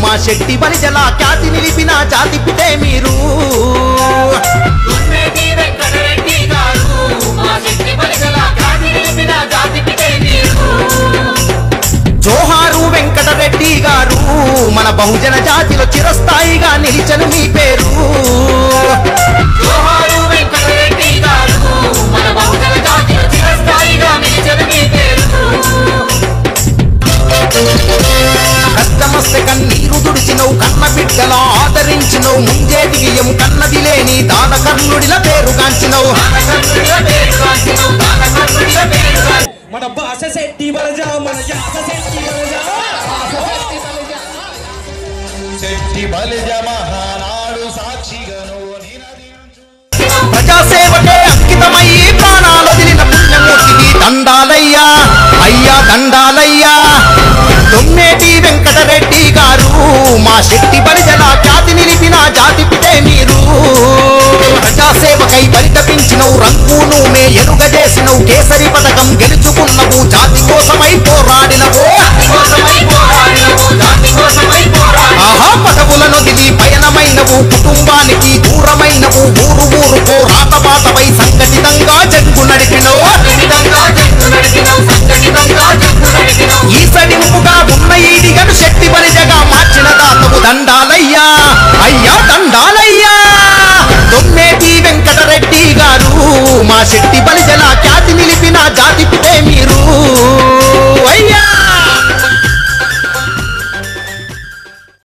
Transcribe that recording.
మా శెట్టి బలిజల ఖ్యాతి నిలిపిన జాతి పితే మీరు దున్నేటి వెంకటరెడ్డి గారు మా శక్తి బలిగల ఖ్యాతి నిలిపిన జాతి పితే మీరు జోహారు వెంకటరెడ్డి గారు మన బహుజన జాతిలో చిరస్థాయిగా నిలిచను మీ పేరు జోహారు వెంకటరెడ్డి గారు మన బహుజన జాతిలో చిరస్థాయిగా నిలిచిన మీ పేరు కష్టమస్తే కన్నీరు దుడిచినవు కన్న బిడ్డల ఆదరించినవు ముంజేటికి ఎము కన్నది లేని దాన కర్ణుడిల పేరు కాంచినవు దానకర్ణుడిగా పేరు కాంచినావు, దానకర్ణుడిగా పేరు కాంచినావు. మన భాష శెట్టి బలజ మన యాస శెట్టి బలజ శెట్టి బలిజ మహానాడు సాక్షిగను ప్రజాసేవకే అంకితమయ్యి ప్రాణాలు వదిలిన పుణ్యమూర్తికి దండాలయ్యా అయ్యా దండాలయ్యా తొమ్మేటి వెంకటరెడ్డి గారు మా శక్తి బలిజల ఖ్యాతి నిలిపిన జాతి పితే మీరు ప్రజాసేవకై పరితపించినవు రంగును మే ఎరుగజేసినవు కేసరి పథకం